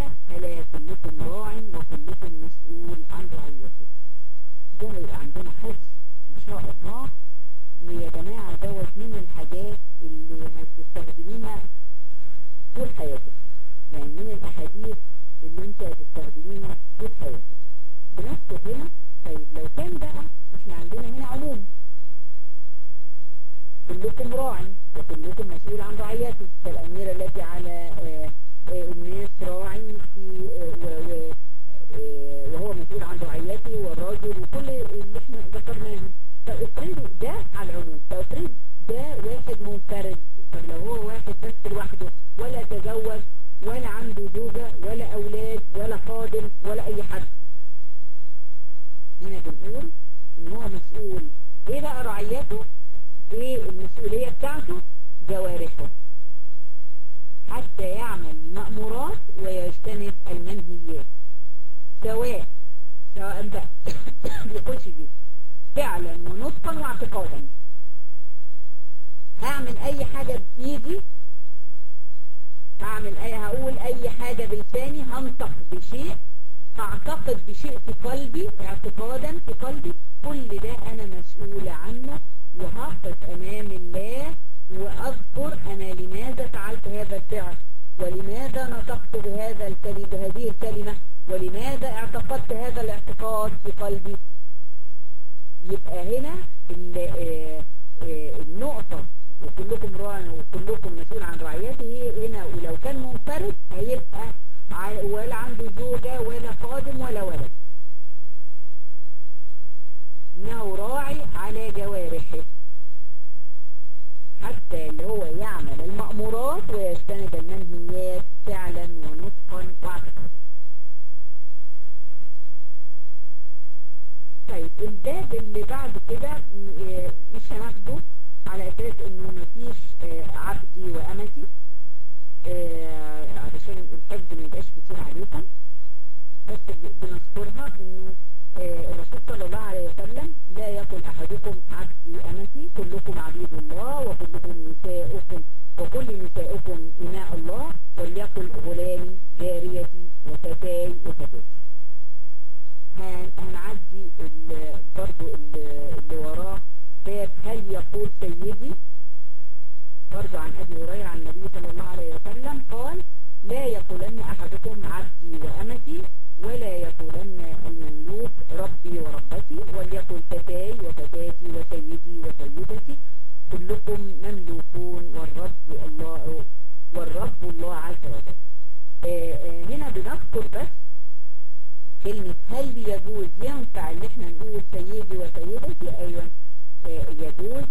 Speaker 1: ألا كلكم راع وكلكم مسؤول عن رعيته ده هيبقى عندنا حفظ إن شاء الله ويا جماعة دوت من الحاجات اللي هتستخدميها طول حياتك يعني من الأحاديث اللي انت هتستخدميها طول حياتك بنذكر هنا طيب لو كان بقى احنا عندنا هنا عموم كلكم راع وكلكم مسؤول عن رعيته كالأميرة التي على آآ آآ الناس راعي في وهو مسؤول عن رعيته والراجل وكل اللي احنا ذكرناهم فافرضوا ده على العموم فافرض ده واحد منفرد طب لو هو واحد بس لوحده ولا تزوج ولا عنده زوجة ولا أولاد ولا خادم ولا أي حد هنا بنقول إن هو مسؤول إيه بقى رعيته إيه المسؤولية بتاعته جوارحه حتى يعمل المأمورات ويجتنب المنهيات سواء سواء بقى بيخش فيه فعلا ونطقا واعتقادا هعمل اي حاجة بايدي هعمل اي هقول اي حاجة بلساني هنطق بشيء هعتقد بشيء في قلبي اعتقادا في قلبي كل ده انا مسؤولة عنه وهقف امام الله واذكر انا لماذا فعلت هذا الفعل ولماذا نطقت بهذا الكلمة بهذه الكلمة ولماذا اعتقدت هذا الاعتقاد في قلبي يبقى هنا النقطة وكلكم راع وكلكم مسؤول عن رعيته هنا ولو كان منفرد هيبقى ولا عنده زوجة ولا خادم ولا ولد انه راعي على جوارحه حتى اللي هو يعمل المأمورات ويجتنب المنهيات فعلا ونطقا واعتقادا طيب الباب اللي بعد كده مش هناخده على اساس انه مفيش عبدي وامتي علشان الحفظ ما يبقاش كتير عليكم بس بنذكرها انه الرسول صلى الله عليه وسلم لا يقول احدكم عبدي امتي كلكم عبيد الله وكلكم نساؤكم وكل نساؤكم إناء الله وليقل غلامي جاريتي وفتاي وفتاتي هنعدي برضو اللي وراه باب هل يقول سيدي برضو عن أبي هريرة عن النبي صلى الله عليه وسلم قال لا يقولن أحدكم عبدي وأمتي ولا يقولن المملوك ربي وربتي وليقل فتاي وفتاتي وسيدي وسيدتي كلكم مملوكون والرب الله والرب الله عز وجل هنا بنذكر بس كلمة هل يجوز ينفع ان احنا نقول سيدي وسيدتي ايوه يجوز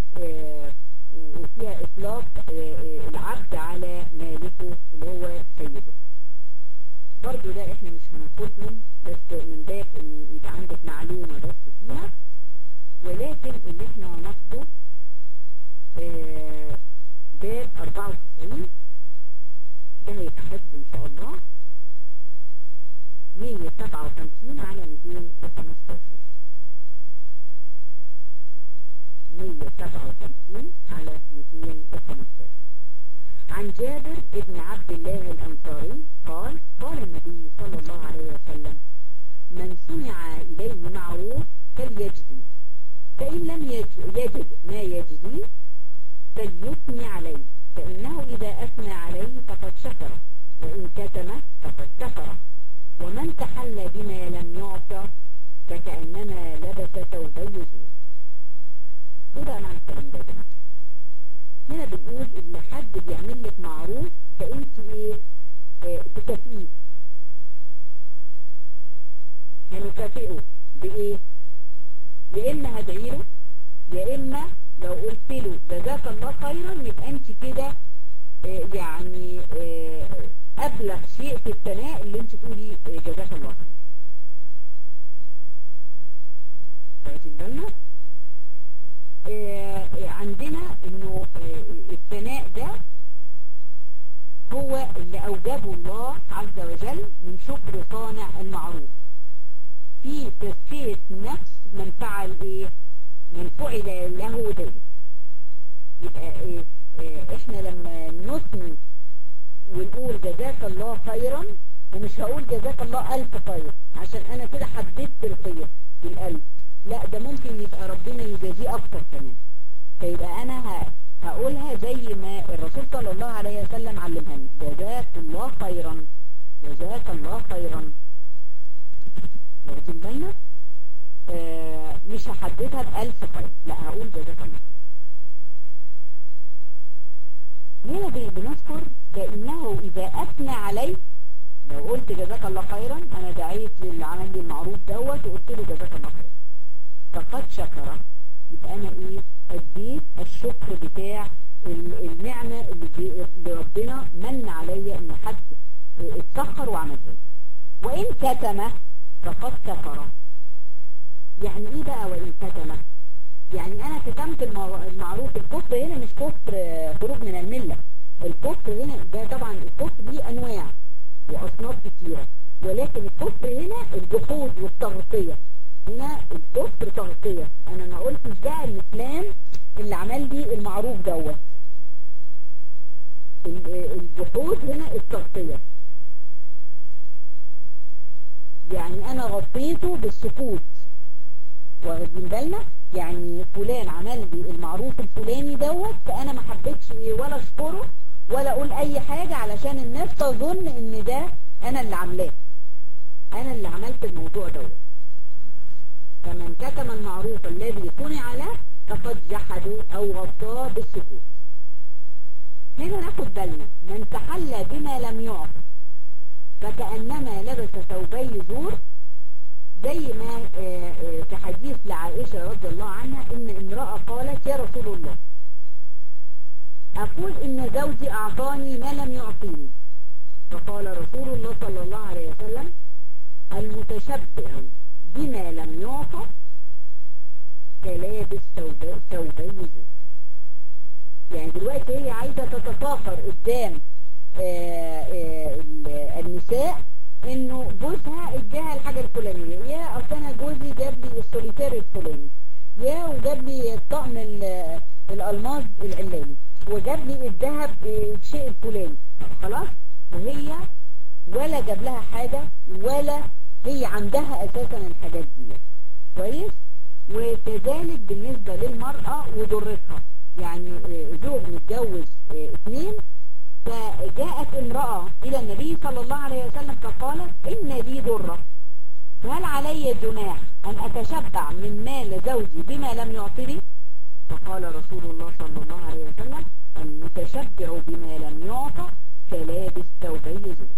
Speaker 1: وفيها اطلاق العبد على مالكه اللي هو سيده برضو ده احنا مش هناخدهم بس من باب ان يبقى عندك معلومة بس فيها ولكن اللي احنا هناخده باب 94 ده هيبقى حفظ ان شاء الله 157 على 215 157 على 215 عن جابر ابن عبد الله الأنصاري قال قال النبي صلى الله عليه وسلم من صنع إليه معروف فليجزي فإن لم يجد ما يجزي فليثني عليه فإنه إذا أثنى عليه فقد شكر وإن كتم فقد كفر ومن تحلى بما لم يعطى فكأنما لبس ثوبي زور ايه بقى معنى الكلام ده يا جماعه هنا بنقول ان حد بيعمل لك معروف فانت ايه اه تكافئيه هنكافئه بايه يا اما هدعي له يا اما لو قلت له جزاك الله خيرا يبقى انت كده اه يعني اه ابلغ شيء في الثناء اللي انت تقولي جزاك الله خيرا واخدين بالنا عندنا انه الثناء ده هو اللي اوجبه الله عز وجل من شكر صانع المعروف في تزكية نفس من فعل ايه من فعل له ذلك يبقى إيه احنا لما نثني ونقول جزاك الله خيرا ومش هقول جزاك الله ألف خير عشان أنا كده حددت الخير في القلب لا ده ممكن يبقى ربنا يجازيه أكتر كمان فيبقى أنا هقولها زي ما الرسول صلى الله عليه وسلم علمها لنا جزاك الله خيرا جزاك الله خيرا واخدين بالنا آه مش هحددها بألف خير لا هقول جزاك الله هنا بنذكر فإنه إذا أثنى عليه لو قلت جزاك الله خيرا أنا دعيت للي عمل لي المعروف دوت وقلت له جزاك الله خيرا فقد شكر يبقى أنا إيه أديت الشكر بتاع النعمة اللي ربنا من عليا إن حد اتسخر وعملها لي وإن كتم فقد كفر يعني إيه بقى وإن كتم يعني أنا كتمت المعروف الكفر هنا مش كفر خروج من الملة الكفر هنا ده طبعا الكفر ليه أنواع وأصناف كتيرة ولكن الكفر هنا الجحود والتغطية هنا الكفر تغطية أنا ما قلتش ده ان فلان اللي عمل لي المعروف دوت الجحود هنا التغطية يعني أنا غطيته بالسكوت واخدين بالنا يعني فلان عمل لي المعروف الفلاني دوت فانا ما حبيتش ولا اشكره ولا اقول اي حاجة علشان الناس تظن ان ده انا اللي عاملاه انا اللي عملت الموضوع دوت فمن كتم المعروف الذي صنع له فقد جحده او غطاه بالسكوت هنا ناخد بالنا من تحلى بما لم يعط فكأنما لبس ثوبي زور زي ما في حديث لعائشة رضي الله عنها ان امرأة قالت يا رسول الله اقول ان زوجي اعطاني ما لم يعطيني فقال رسول الله صلى الله عليه وسلم المتشبع بما لم يعطى كلابس ثوبي زور يعني دلوقتي هي عايزة تتفاخر قدام النساء انه جوزها اداها الحاجة الفلانية يا اصل انا جوزي جاب لي السوليتير الفلاني يا وجاب لي الطقم الالماس العلاني وجاب لي الذهب الشيء الفلاني خلاص وهي ولا جاب لها حاجة ولا هي عندها اساسا الحاجات دي كويس وكذلك بالنسبة للمرأة وضرتها يعني زوج متجوز اثنين فجاءت امرأة إلى النبي صلى الله عليه وسلم فقالت إن لي ضرة فهل علي جناح أن أتشبع من مال زوجي بما لم يعطني فقال رسول الله صلى الله عليه وسلم المتشبع بما لم يعطى كلابس ثوبي زوج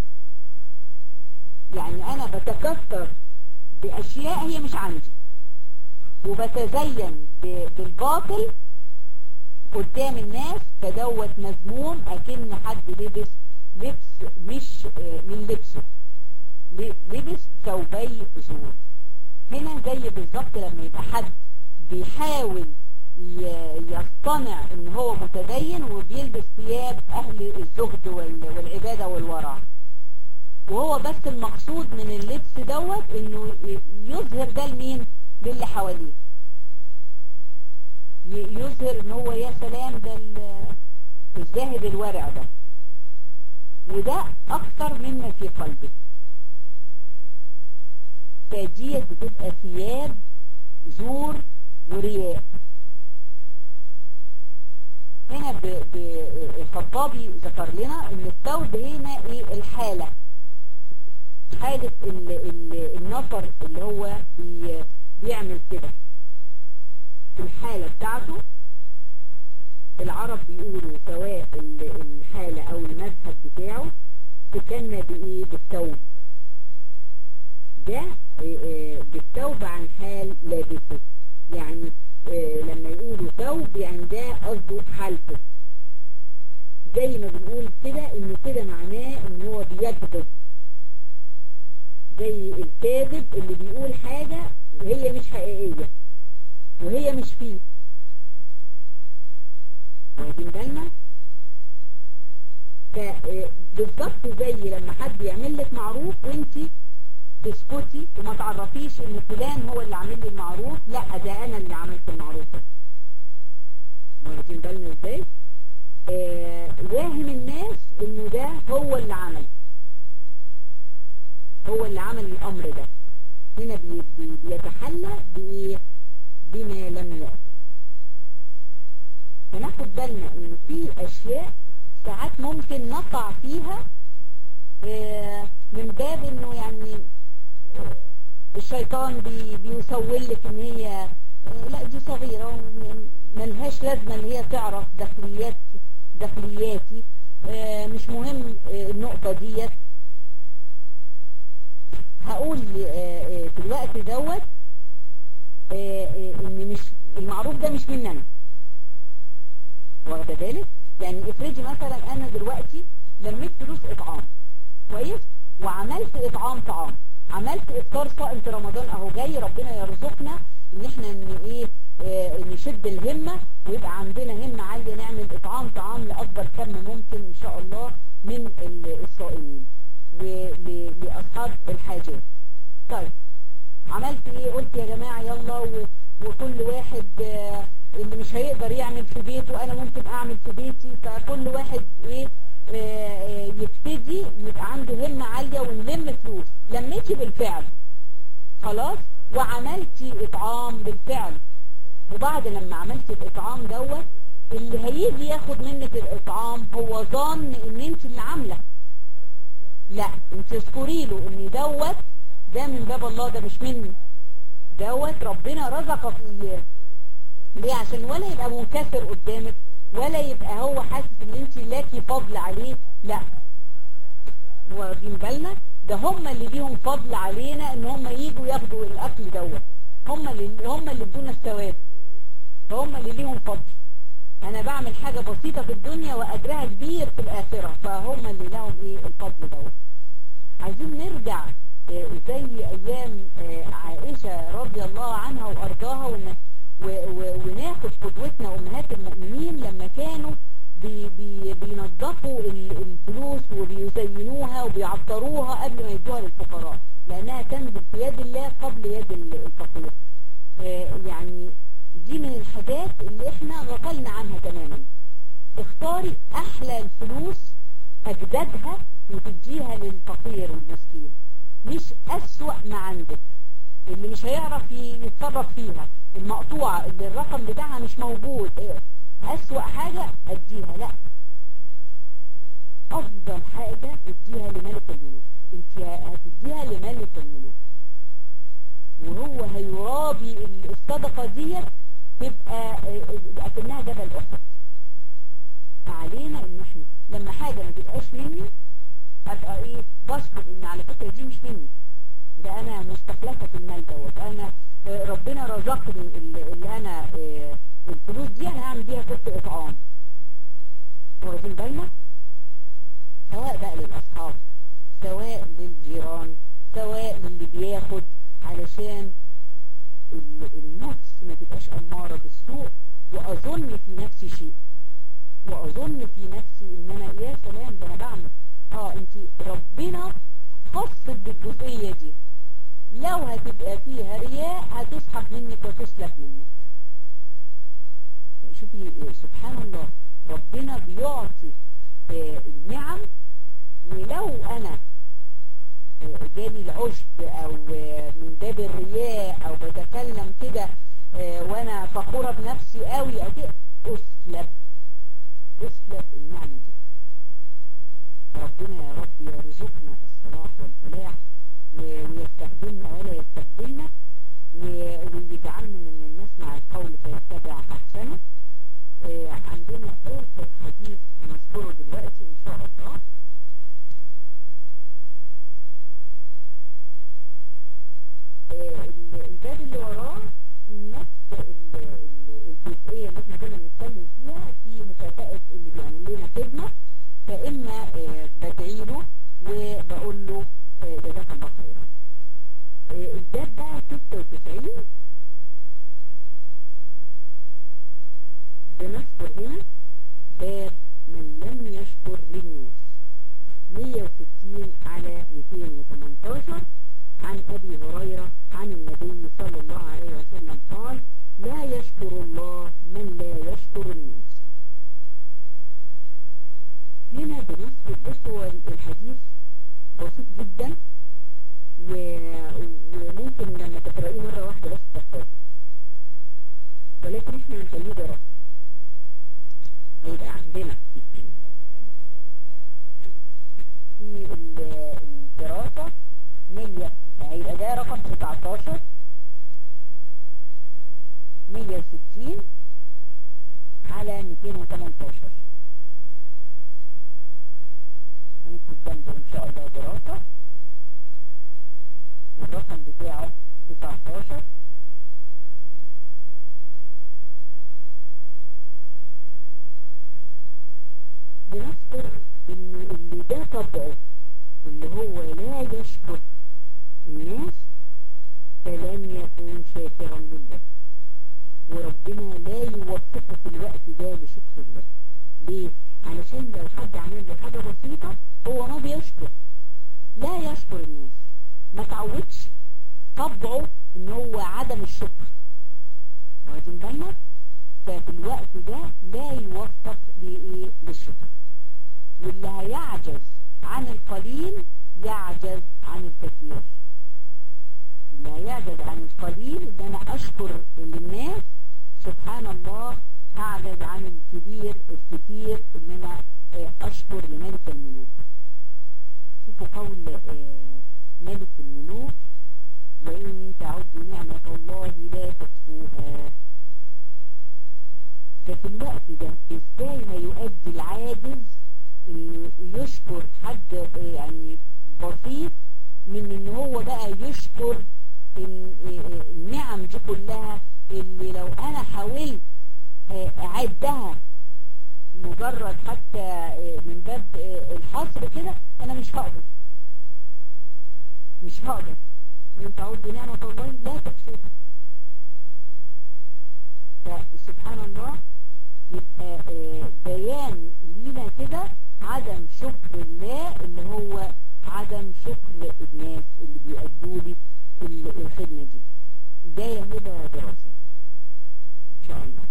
Speaker 1: يعني أنا بتكثر بأشياء هي مش عندي وبتزين بالباطل قدام الناس فدوت مذموم اكن حد لبس لبس مش من لبسه لبس ثوبي زور هنا زي بالظبط لما يبقى حد بيحاول يصطنع ان هو متدين وبيلبس ثياب اهل الزهد والعبادة والورع وهو بس المقصود من اللبس دوت انه يظهر ده لمين للي حواليه يظهر ان هو يا سلام ده الزاهد الورع ده وده اكتر مما في قلبه فديت بتبقى ثياب زور ورياء هنا الخطابي ذكر لنا ان الثوب هنا ايه الحالة حالة ال ال النفر اللي هو بي بيعمل كده في الحالة بتاعته العرب بيقولوا سواء الحالة او المذهب بتاعه تكنى بايه بالثوب ده بالثوب عن حال لابسه يعني لما يقولوا ثوب يعني ده قصده حالته زي ما بنقول كده انه كده معناه ان هو بيكذب زي الكاذب اللي بيقول حاجة وهي مش حقيقية وهي مش فيه واخدين بالنا بالظبط زي لما حد يعمل لك معروف وانت تسكتي وما تعرفيش ان فلان هو اللي عامل لي المعروف لا ده انا اللي عملت المعروف ده واخدين بالنا ازاي آه واهم الناس انه ده هو اللي عمل هو اللي عمل الامر ده هنا بي بي بيتحلى بايه بما لم يأت فناخد بالنا ان في اشياء ساعات ممكن نقع فيها من باب انه يعني الشيطان بي بيسول لك ان هي لا دي صغيرة ملهاش لازمة ان هي تعرف داخليات داخلياتي مش مهم النقطة ديت هقول في الوقت دوت ان مش المعروف ده مش مني انا واخده بالك يعني افرضي مثلا انا دلوقتي لميت فلوس اطعام كويس وعملت اطعام طعام عملت افطار صائم في رمضان اهو جاي ربنا يرزقنا ان احنا ان ايه اه نشد الهمة ويبقى عندنا همة عالية نعمل اطعام طعام لاكبر كم ممكن ان شاء الله من الصائمين ولاصحاب الحاجات طيب عملت ايه قلت يا جماعة يلا وكل واحد اه اللي مش هيقدر يعمل في بيته انا ممكن اعمل في بيتي فكل واحد ايه اه يبتدي يبقى عنده همة عالية ونلم فلوس لميتي بالفعل خلاص وعملتي اطعام بالفعل وبعد لما عملت الاطعام دوت اللي هيجي ياخد منك الاطعام هو ظن ان انت اللي عامله لا انت اذكري له ان دوت ده من باب الله ده مش مني دوت ربنا رزقك اياه ليه عشان ولا يبقى منكسر قدامك ولا يبقى هو حاسس ان انت لاكي فضل عليه لا واخدين بالنا ده هم اللي ليهم فضل علينا ان هم يجوا ياخدوا الاكل دوت هم اللي هم اللي ادونا الثواب فهم اللي ليهم فضل انا بعمل حاجة بسيطة في الدنيا واجرها كبير في الاخرة فهم اللي لهم ايه الفضل دوت عايزين نرجع زي ايام عائشة رضي الله عنها وارضاها ون وناخد قدوتنا امهات المؤمنين لما كانوا بي بي بينظفوا الفلوس وبيزينوها وبيعطروها قبل ما يدوها للفقراء لانها تنزل في يد الله قبل يد الفقير يعني دي من الحاجات اللي احنا غفلنا عنها تماما اختاري احلى الفلوس اجدادها وتديها للفقير والمسكين مش اسوأ ما عندك اللي مش هيعرف يتصرف فيها المقطوعة اللي الرقم بتاعها مش موجود أسوأ حاجة أديها لا أفضل حاجة اديها لملك الملوك انت هتديها لملك الملوك وهو هيرابي الصدقة ديت تبقى أكنها جبل أحد فعلينا ان احنا لما حاجة ما تبقاش مني ابقى ايه بشكر ان على فكرة دي مش مني ده انا مستخلفة في المال دوت انا ربنا رزقني اللي انا الفلوس دي انا هعمل بيها كنت اطعام واخدين بالنا سواء بقى للاصحاب سواء للجيران سواء للي بياخد علشان النفس ما تبقاش اماره بالسوء واظن في نفسي شيء واظن في نفسي ان انا يا سلام ده انا بعمل اه انت ربنا خصت بالجزئيه دي لو هتبقى فيها رياء هتسحب منك وتسلب منك شوفي سبحان الله ربنا بيعطي النعم ولو انا جالي العشب او من باب الرياء او بتكلم كده وانا فخورة بنفسي قوي اسلب اسلب النعمة دي ربنا يا رب يرزقنا الصلاح والفلاح ويستخدمنا ولا يستبدلنا ويجعلنا ممن يسمع القول فيتبع احسنه عندنا اخر حديث هنذكره دلوقتي ان شاء الله الباب اللي وراه نفس الجزئيه اللي احنا كنا بنتكلم فيها في مكافاه اللي بيعمل لنا خدمه فاما بدعي له وبقول له جزاك الله خيرا الباب بقى 96 بنذكر هنا باب من لم يشكر للناس 160 على 218 عن أبي هريرة عن النبي صلى الله عليه وسلم قال لا يشكر الله من لا يشكر الناس هنا بنذكر بصوا الحديث بسيط جدا بتاعه 19 بنذكر ان اللي ده طبعه اللي هو لا يشكر الناس فلن يكون شاكرا لله وربنا لا يوفقه في الوقت ده لشكر الله ليه؟ علشان لو حد عمل له حاجة بسيطة هو ما بيشكر لا يشكر الناس ما تعودش طبعه ان هو عدم الشكر واخدين بالك ففي الوقت ده لا يوفق لإيه للشكر واللي هيعجز عن القليل يعجز عن الكثير اللي هيعجز عن القليل ان انا اشكر للناس سبحان الله هعجز عن الكبير الكثير ان انا اشكر لملك الملوك شوفوا قول ملك الملوك وإن تعدوا نعمة الله لا تحصوها ففي الوقت ده ازاي هيؤدي العاجز انه يشكر حد يعني بسيط من ان هو بقى يشكر النعم دي كلها اللي لو انا حاولت اعدها مجرد حتى من باب الحصر كده انا مش هقدر مش هقدر ان تعودوا نعمة الله لا تحصوها فسبحان الله يبقى بيان لينا كده عدم شكر الله اللي هو عدم شكر الناس اللي بيأدوا لي الخدمة دي ده يا هبة دراسة ان شاء الله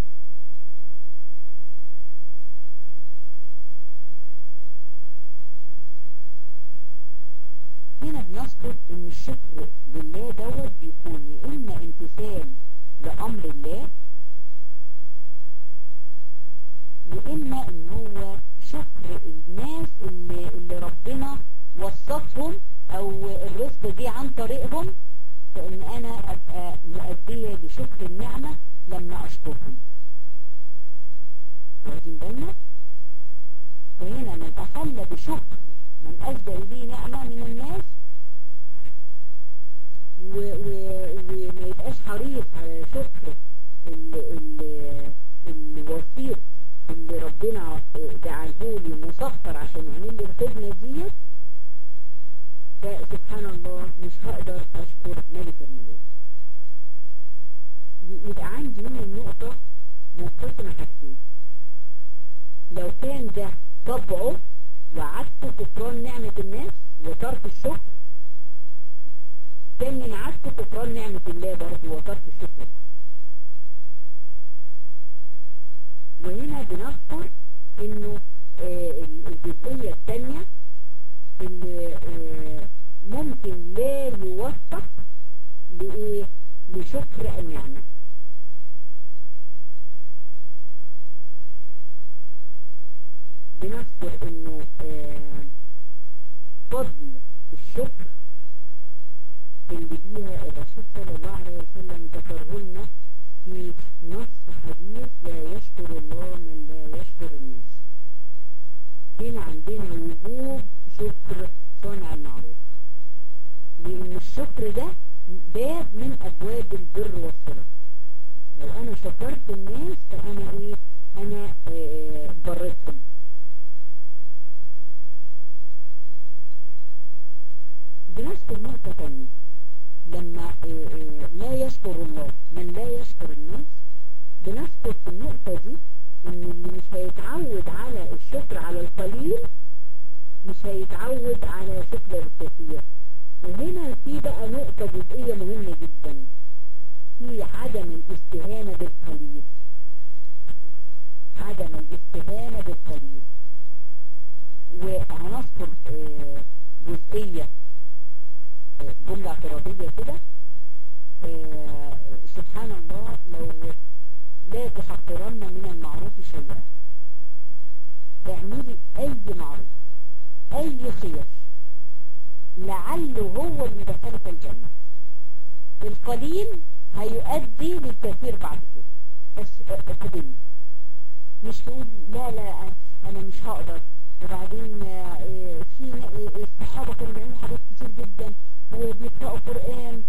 Speaker 1: هنا بنذكر ان الشكر لله دوت بيكون يا اما امتثال لامر الله واما ان هو شكر الناس اللي, اللي ربنا وسطهم او الرزق دي عن طريقهم فان انا ابقى مؤدية لشكر النعمة لما اشكرهم واخدين بالنا فهنا من اخل بشكر من أسدى إليه نعمة من الناس وما يبقاش حريص على شكر الوسيط اللي ربنا جعلهولي مسخر عشان يعمل لي الخدمة ديت فسبحان الله مش هقدر أشكر ملك الملوك يبقى عندي هنا النقطة منقسمة حاجتين لو كان ده طبعه وعدت كفران نعمة الناس وترك الشكر كان من عدت كفران نعمة الله برضه وترك الشكر وهنا بنذكر انه آه الجزئية الثانية اللي آه ممكن لا يوفق لإيه لشكر النعمة بنذكر انه آه فضل الشكر اللي بيها الرسول صلى الله عليه وسلم ذكره لنا في نص حديث لا يشكر الله من لا يشكر الناس هنا عندنا وجوب شكر صانع المعروف لان الشكر ده باب من ابواب البر والصلة لو انا شكرت الناس فانا ايه انا آه برتهم بنذكر نقطة تانية لما لا يشكر الله من لا يشكر الناس بنذكر في النقطة دي ان اللي مش هيتعود على الشكر على القليل مش هيتعود على شكر الكثير وهنا في بقى نقطة جزئية مهمة جدا في عدم الاستهانة بالقليل عدم الاستهانة بالقليل وهنذكر جزئية جملة اعتراضية كده آه سبحان الله لو لا تحقرن من المعروف شيئا تعملي اي معروف اي خير لعله هو اللي دخلك الجنة القليل هيؤدي للكثير بعد كده بس اقبلي مش تقول لا لا انا مش هقدر وبعدين في الصحابة كانوا بيعملوا حاجات كتير جدا وبيقرأوا قرآن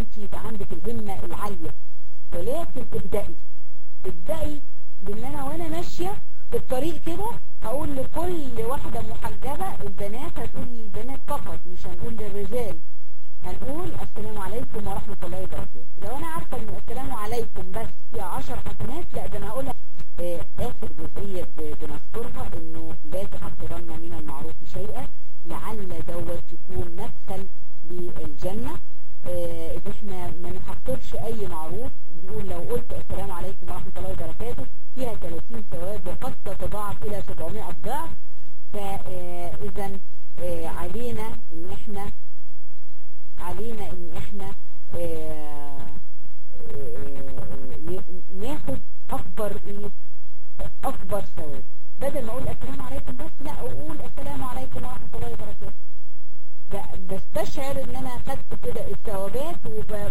Speaker 1: انت يبقى عندك الهمة العالية ولكن ابدأي ابدأي بان انا وانا ماشية في الطريق كده هقول لكل واحدة محجبة البنات هتقول للبنات فقط مش هنقول للرجال هنقول السلام عليكم ورحمة الله وبركاته لو انا عارفة ان السلام عليكم بس فيها عشر حسنات لا ده انا هقولها آه اخر جزئية بنذكرها انه لا تحقرن من المعروف شيئا لعل دوت يكون مدخل للجنة آه ان احنا ما نحقرش اي معروف بنقول لو قلت السلام عليكم ورحمة الله وبركاته فيها 30 ثواب وقد تتضاعف الى 700 ضعف فاذا آه علينا ان احنا علينا ان احنا ناخد اكبر ايه اكبر ثواب بدل ما اقول السلام عليكم بس لا اقول السلام عليكم ورحمة الله وبركاته بستشعر ان انا خدت كده الثوابات